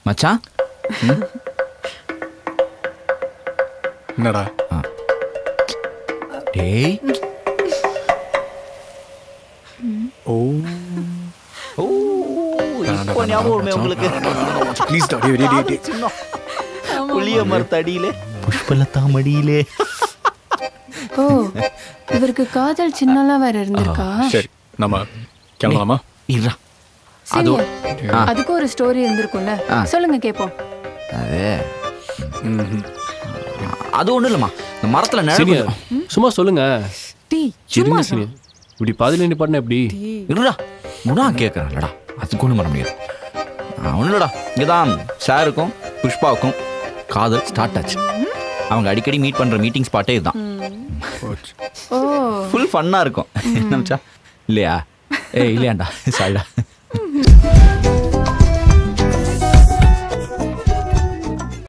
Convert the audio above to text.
மச்சான் என்னடா டேய் ஓ ஓ இப்போ ஞாபகம் வருமே உங்களுக்கு ப்ளீஸ் டா டேய் டேய் டேய் சின்ன புளிய மரத்தடியிலே புஷ்பலதா மடியிலே ஓ இவருக்கு காதல் சின்னலாம் வேற இருந்திருக்கா சரி நம்ம கிளம்பலாமா இருடா அது சரிங்க அதுக்கு ஒரு ஸ்டோரி இருந்திருக்கும்ல சொல்லுங்க கேப்போம் அது ம்ஹும். அது ஒண்ணும் இல்லம்மா இந்த மரத்துல நிழல் சீனியர் சும்மா சொல்லுங்க டேய் இருங்க சீனியர் இப்படி பாதியில் நிப்பாட்டின எப்படி இருடா குணா கேட்குறான்லடா அதுக்கு ஒன்றும் பண்ண முடியாது ஒன்றும் இல்லடா இங்கே தான் சாருக்கும் புஷ்பாவுக்கும் காதல் ஸ்டார்ட் ஆச்சு அவங்க அடிக்கடி மீட் பண்ணுற மீட்டிங் ஸ்பாட்டே இதுதான் போச்சு. ஓ ஃபுல் ஃபன்னாக இருக்கும் என்ன மச்சா? இல்லையா ஏய் இல்லையாண்டா சாரிடா